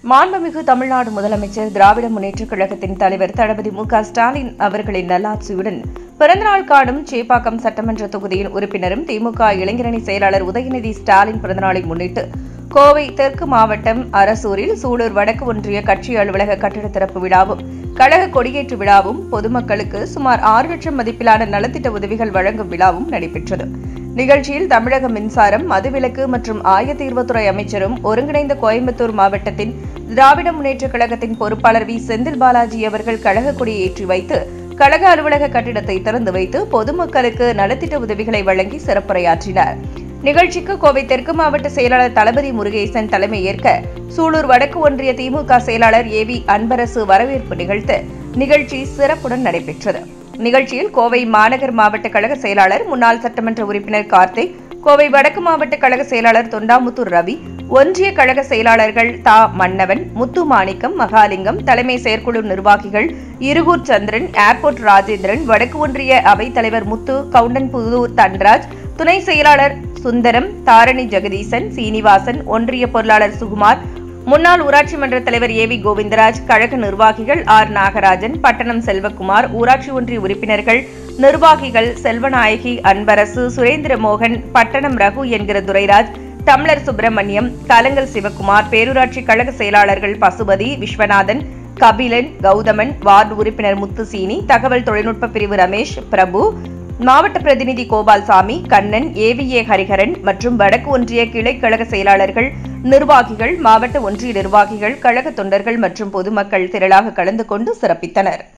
மாண்புமிகு தமிழ்நாடு முதலமைச்சர் திராவிட முன்னேற்றக் கழகத்தின் தலைவர் தளபதி மு க ஸ்டாலின் அவர்களின் நல்லாட்சியுடன் பிறந்தநாள் காணும் சேப்பாக்கம் சட்டமன்ற தொகுதியின் உறுப்பினரும் திமுக இளைஞரணி செயலாளர் உதயநிதி ஸ்டாலின் பிறந்தநாளை முன்னிட்டு கோவை தெற்கு மாவட்டம் அரசூரில் சூலூர் வடக்கு ஒன்றிய கட்சி அலுவலக கட்டிட திறப்பு விழாவும் கழக கொடியேற்று விழாவும் பொதுமக்களுக்கு சுமார் ஆறு லட்சம் மதிப்பிலான நலத்திட்ட உதவிகள் வழங்கும் விழாவும் நடைபெற்றது நிகழ்ச்சியில் தமிழக மின்சாரம் மதுவிலக்கு மற்றும் ஆயத்தீர்வுத்துறை அமைச்சரும் ஒருங்கிணைந்த கோயம்புத்தூர் மாவட்டத்தின் திராவிட முன்னேற்றக் கழகத்தின் பொறுப்பாளர் வி செந்தில் பாலாஜி அவர்கள் கழக கொடியை ஏற்றி வைத்து கழக அலுவலக கட்டிடத்தை திறந்து வைத்து பொதுமக்களுக்கு நலத்திட்ட உதவிகளை வழங்கி சிறப்புரையாற்றினார் நிகழ்ச்சிக்கு கோவை தெற்கு மாவட்ட செயலாளர் தளபதி முருகேசன் தலைமை ஏற்க சூலூர் வடக்கு ஒன்றிய திமுக செயலாளர் ஏ வி அன்பரசு வரவேற்பு நிகழ்த்து நிகழ்ச்சி சிறப்புடன் நடைபெற்றது நிகழ்ச்சியில் கோவை மாநகர் மாவட்ட கழக செயலாளர் முன்னாள் சட்டமன்ற உறுப்பினர் கார்த்திக் கோவை வடக்கு மாவட்ட கழக செயலாளர் தொண்டாமுத்தூர் ரவி ஒன்றிய கழக செயலாளர்கள் தா மன்னவன் முத்து மாணிக்கம் மகாலிங்கம் தலைமை செயற்குழு நிர்வாகிகள் இருகூர் சந்திரன் ஏர்போர்ட் ராஜேந்திரன் வடக்கு ஒன்றிய அவைத் தலைவர் முத்து கவுண்டன்புதூர் தன்ராஜ் துணை செயலாளர் சுந்தரம் தாரணி ஜெகதீசன் சீனிவாசன் ஒன்றிய பொருளாளர் சுகுமார் முன்னாள் ஊராட்சி மன்ற தலைவர் ஏ வி கோவிந்தராஜ் கழக நிர்வாகிகள் ஆர் நாகராஜன் பட்டணம் செல்வகுமார் ஊராட்சி ஒன்றிய உறுப்பினர்கள் நிர்வாகிகள் செல்வநாயகி அன்பரசு சுரேந்திரமோகன் பட்டணம் ரகு என்கிற துரைராஜ் தமிழர் சுப்பிரமணியம் கலங்கல் சிவகுமார் பேரூராட்சி கழக செயலாளர்கள் பசுபதி விஸ்வநாதன் கபிலன் கௌதமன் வார்டு உறுப்பினர் முத்துசீனி தகவல் தொழில்நுட்ப பிரிவு ரமேஷ் பிரபு மாவட்ட பிரதிநிதி கோபால்சாமி கண்ணன் ஏவிஏ ஹரிஹரன் மற்றும் வடக்கு ஒன்றிய கிளை கழக செயலாளர்கள் நிர்வாகிகள் மாவட்ட ஒன்றிய நிர்வாகிகள் கழக தொண்டர்கள் மற்றும் பொதுமக்கள் திரளாக கலந்து கொண்டு சிறப்பித்தனர்